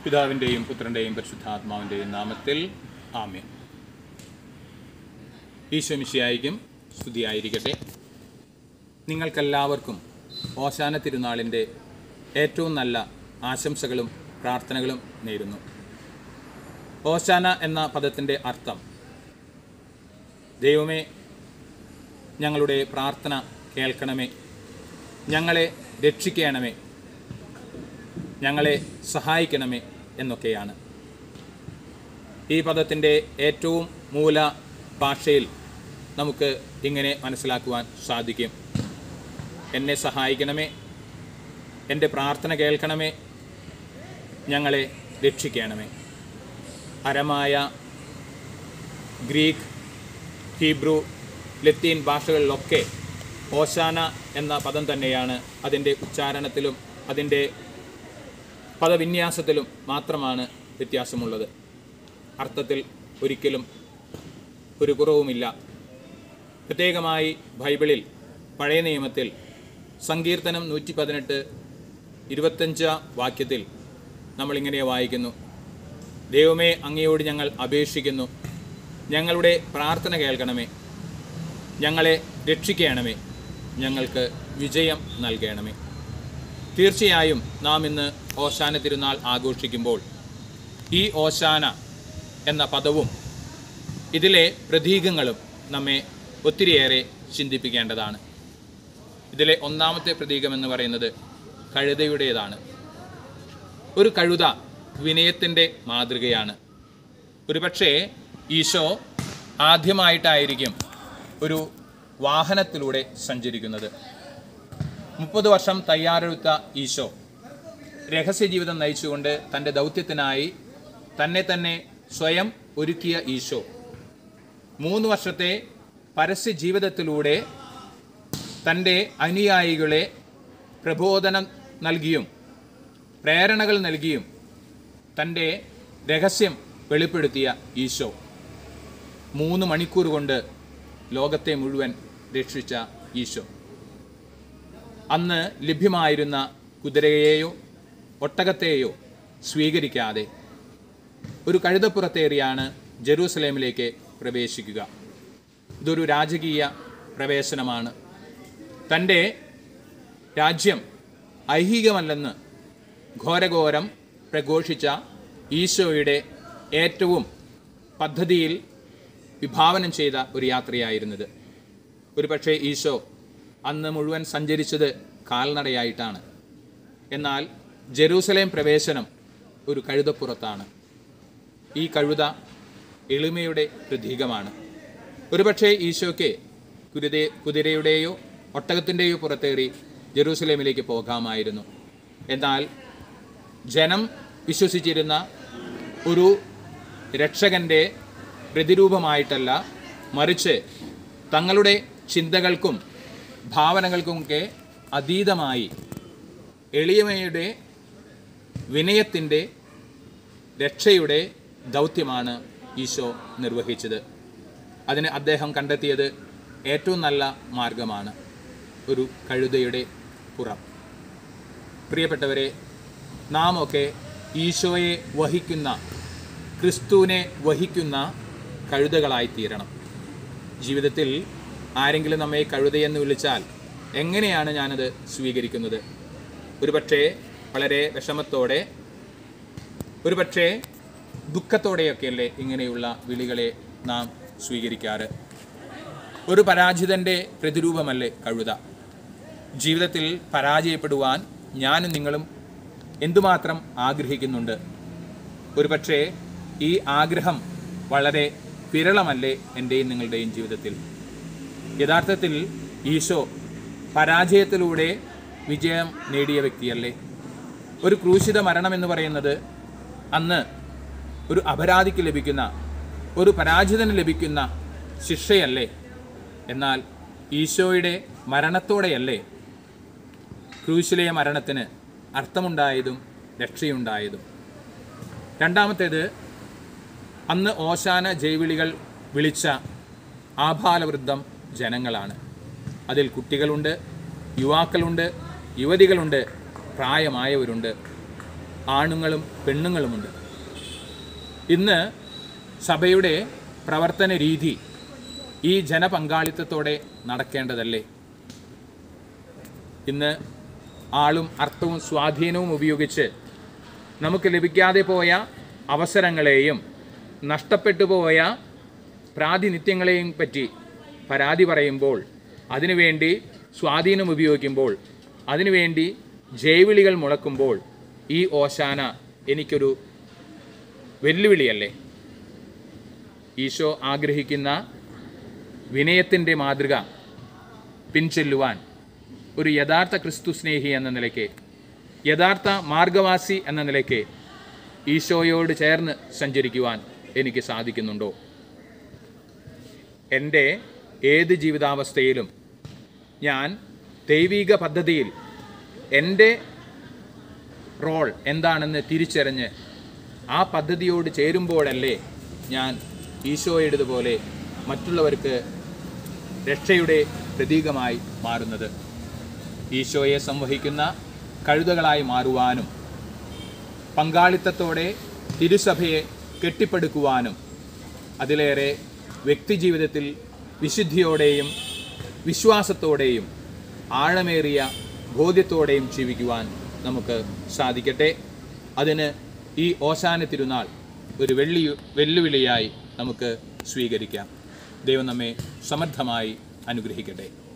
പിതാവിൻ്റെയും പുത്രൻ്റെയും പരിശുദ്ധാത്മാവിൻ്റെയും നാമത്തിൽ ആമേൻ ഈശോമിശിയായിരിക്കും സ്തുതിയായിരിക്കട്ടെ നിങ്ങൾക്കെല്ലാവർക്കും ഓശാന തിരുനാളിൻ്റെ ഏറ്റവും നല്ല ആശംസകളും പ്രാർത്ഥനകളും നേരുന്നു ഓശാന എന്ന പദത്തിൻ്റെ അർത്ഥം ദൈവമേ ഞങ്ങളുടെ പ്രാർത്ഥന കേൾക്കണമേ ഞങ്ങളെ രക്ഷിക്കണമേ ഞങ്ങളെ സഹായിക്കണമേ എന്നൊക്കെയാണ് ഈ പദത്തിൻ്റെ ഏറ്റവും മൂല ഭാഷയിൽ നമുക്ക് ഇങ്ങനെ മനസ്സിലാക്കുവാൻ സാധിക്കും എന്നെ സഹായിക്കണമേ എൻ്റെ പ്രാർത്ഥന കേൾക്കണമേ ഞങ്ങളെ രക്ഷിക്കണമേ അരമായ ഗ്രീക്ക് ഹീബ്രു ലത്തീൻ ഭാഷകളിലൊക്കെ ഓശാന എന്ന പദം തന്നെയാണ് അതിൻ്റെ ഉച്ചാരണത്തിലും അതിൻ്റെ പദവിന്യാസത്തിലും മാത്രമാണ് വ്യത്യാസമുള്ളത് അർത്ഥത്തിൽ ഒരിക്കലും ഒരു കുറവുമില്ല പ്രത്യേകമായി ബൈബിളിൽ പഴയ നിയമത്തിൽ സങ്കീർത്തനം നൂറ്റി പതിനെട്ട് ഇരുപത്തഞ്ചാം വാക്യത്തിൽ നമ്മളിങ്ങനെ വായിക്കുന്നു ദൈവമേ അങ്ങയോട് ഞങ്ങൾ അപേക്ഷിക്കുന്നു ഞങ്ങളുടെ പ്രാർത്ഥന കേൾക്കണമേ ഞങ്ങളെ രക്ഷിക്കണമേ ഞങ്ങൾക്ക് വിജയം നൽകണമേ തീർച്ചയായും നാം ഇന്ന് ഓശാന തിരുനാൾ ആഘോഷിക്കുമ്പോൾ ഈ ഓശാന എന്ന പദവും ഇതിലെ പ്രതീകങ്ങളും നമ്മെ ഒത്തിരിയേറെ ചിന്തിപ്പിക്കേണ്ടതാണ് ഇതിലെ ഒന്നാമത്തെ പ്രതീകം എന്ന് പറയുന്നത് കഴുതയുടേതാണ് ഒരു കഴുത വിനയത്തിൻ്റെ മാതൃകയാണ് ഒരുപക്ഷേ ഈശോ ആദ്യമായിട്ടായിരിക്കും ഒരു വാഹനത്തിലൂടെ സഞ്ചരിക്കുന്നത് മുപ്പത് വർഷം തയ്യാറെടുത്ത ഈശോ രഹസ്യ ജീവിതം നയിച്ചുകൊണ്ട് തൻ്റെ ദൗത്യത്തിനായി തന്നെ തന്നെ സ്വയം ഒരുക്കിയ ഈശോ മൂന്ന് വർഷത്തെ പരസ്യ ജീവിതത്തിലൂടെ തൻ്റെ അനുയായികളെ പ്രബോധനം നൽകിയും പ്രേരണകൾ നൽകിയും തൻ്റെ രഹസ്യം വെളിപ്പെടുത്തിയ ഈശോ മൂന്ന് മണിക്കൂർ കൊണ്ട് ലോകത്തെ മുഴുവൻ രക്ഷിച്ച ഈശോ അന്ന് ലഭ്യമായിരുന്ന കുതിരയെയോ ഒട്ടകത്തെയോ സ്വീകരിക്കാതെ ഒരു കഴുതപ്പുറത്തേറിയാണ് ജെറൂസലേമിലേക്ക് പ്രവേശിക്കുക ഇതൊരു രാജകീയ പ്രവേശനമാണ് തൻ്റെ രാജ്യം ഐഹികമല്ലെന്ന് ഘോരഘോരം പ്രഘോഷിച്ച ഈശോയുടെ ഏറ്റവും പദ്ധതിയിൽ വിഭാവനം ചെയ്ത ഒരു യാത്രയായിരുന്നത് ഒരു പക്ഷേ ഈശോ അന്ന് മുഴുവൻ സഞ്ചരിച്ചത് കാൽനടയായിട്ടാണ് എന്നാൽ ജെറൂസലേം പ്രവേശനം ഒരു കഴുതപ്പുറത്താണ് ഈ കഴുത എളിമയുടെ പ്രതീകമാണ് ഒരുപക്ഷെ ഈശോയ്ക്ക് കുരുത കുതിരയുടെയോ ഒട്ടകത്തിൻ്റെയോ പുറത്തേറി ജെറൂസലേമിലേക്ക് പോകാമായിരുന്നു എന്നാൽ ജനം വിശ്വസിച്ചിരുന്ന ഒരു രക്ഷകൻ്റെ പ്രതിരൂപമായിട്ടല്ല മറിച്ച് തങ്ങളുടെ ചിന്തകൾക്കും ഭാവനകൾക്കുമൊക്കെ അതീതമായി എളിയമയുടെ വിനയത്തിൻ്റെ രക്ഷയുടെ ദൗത്യമാണ് ഈശോ നിർവഹിച്ചത് അതിന് അദ്ദേഹം കണ്ടെത്തിയത് ഏറ്റവും നല്ല മാർഗമാണ് ഒരു കഴുതയുടെ പുറം പ്രിയപ്പെട്ടവരെ നാം ഒക്കെ ഈശോയെ വഹിക്കുന്ന ക്രിസ്തുവിനെ വഹിക്കുന്ന കഴുതകളായി തീരണം ജീവിതത്തിൽ ആരെങ്കിലും നമ്മെ കഴുതയെന്ന് വിളിച്ചാൽ എങ്ങനെയാണ് ഞാനത് സ്വീകരിക്കുന്നത് ഒരുപക്ഷേ വളരെ വിഷമത്തോടെ ഒരുപക്ഷേ ദുഃഖത്തോടെയൊക്കെയല്ലേ ഇങ്ങനെയുള്ള വിളികളെ നാം സ്വീകരിക്കാറ് ഒരു പരാജിതൻ്റെ പ്രതിരൂപമല്ലേ കഴുത ജീവിതത്തിൽ പരാജയപ്പെടുവാൻ ഞാനും നിങ്ങളും എന്തുമാത്രം ആഗ്രഹിക്കുന്നുണ്ട് ഒരുപക്ഷേ ഈ ആഗ്രഹം വളരെ വിരളമല്ലേ എൻ്റെയും നിങ്ങളുടെയും ജീവിതത്തിൽ യഥാർത്ഥത്തിൽ ഈശോ പരാജയത്തിലൂടെ വിജയം നേടിയ വ്യക്തിയല്ലേ ഒരു ക്രൂശിത മരണം എന്ന് പറയുന്നത് അന്ന് ഒരു അപരാധിക്ക് ലഭിക്കുന്ന ഒരു പരാജിതന് ലഭിക്കുന്ന ശിക്ഷയല്ലേ എന്നാൽ ഈശോയുടെ മരണത്തോടെയല്ലേ ക്രൂശിലെ മരണത്തിന് അർത്ഥമുണ്ടായതും രക്ഷയുണ്ടായതും രണ്ടാമത്തേത് അന്ന് ഓശാന ജൈവിളികൾ വിളിച്ച ആഭാലവൃദ്ധം ജനങ്ങളാണ് അതിൽ കുട്ടികളുണ്ട് യുവാക്കളുണ്ട് യുവതികളുണ്ട് പ്രായമായവരുണ്ട് ആണുങ്ങളും പെണ്ണുങ്ങളുമുണ്ട് ഇന്ന് സഭയുടെ പ്രവർത്തന രീതി ഈ ജനപങ്കാളിത്തത്തോടെ നടക്കേണ്ടതല്ലേ ഇന്ന് ആളും അർത്ഥവും സ്വാധീനവും ഉപയോഗിച്ച് നമുക്ക് ലഭിക്കാതെ പോയ അവസരങ്ങളെയും നഷ്ടപ്പെട്ടു പോയ പ്രാതിനിധ്യങ്ങളെയും പറ്റി പരാതി പറയുമ്പോൾ അതിനുവേണ്ടി സ്വാധീനം ഉപയോഗിക്കുമ്പോൾ അതിനുവേണ്ടി ജൈവിളികൾ മുഴക്കുമ്പോൾ ഈ ഓശാന എനിക്കൊരു വെല്ലുവിളിയല്ലേ ഈശോ ആഗ്രഹിക്കുന്ന വിനയത്തിൻ്റെ മാതൃക പിൻചെല്ലുവാൻ ഒരു യഥാർത്ഥ ക്രിസ്തു സ്നേഹി എന്ന നിലയ്ക്ക് യഥാർത്ഥ മാർഗവാസി എന്ന നിലയ്ക്ക് ഈശോയോട് ചേർന്ന് സഞ്ചരിക്കുവാൻ എനിക്ക് സാധിക്കുന്നുണ്ടോ എൻ്റെ ഏത് ജീവിതാവസ്ഥയിലും ഞാൻ ദൈവിക പദ്ധതിയിൽ എൻ്റെ റോൾ എന്താണെന്ന് തിരിച്ചറിഞ്ഞ് ആ പദ്ധതിയോട് ചേരുമ്പോഴല്ലേ ഞാൻ ഈശോയുടേതുപോലെ മറ്റുള്ളവർക്ക് രക്ഷയുടെ പ്രതീകമായി മാറുന്നത് ഈശോയെ സംവഹിക്കുന്ന കഴുതകളായി മാറുവാനും പങ്കാളിത്തത്തോടെ തിരുസഭയെ കെട്ടിപ്പടുക്കുവാനും അതിലേറെ വ്യക്തിജീവിതത്തിൽ വിശുദ്ധിയോടെയും വിശ്വാസത്തോടെയും ആഴമേറിയ ബോധ്യത്തോടെയും ജീവിക്കുവാൻ നമുക്ക് സാധിക്കട്ടെ അതിന് ഈ ഓശാന തിരുനാൾ ഒരു വെള്ളി വെല്ലുവിളിയായി നമുക്ക് സ്വീകരിക്കാം ദൈവം നമ്മെ സമർത്ഥമായി അനുഗ്രഹിക്കട്ടെ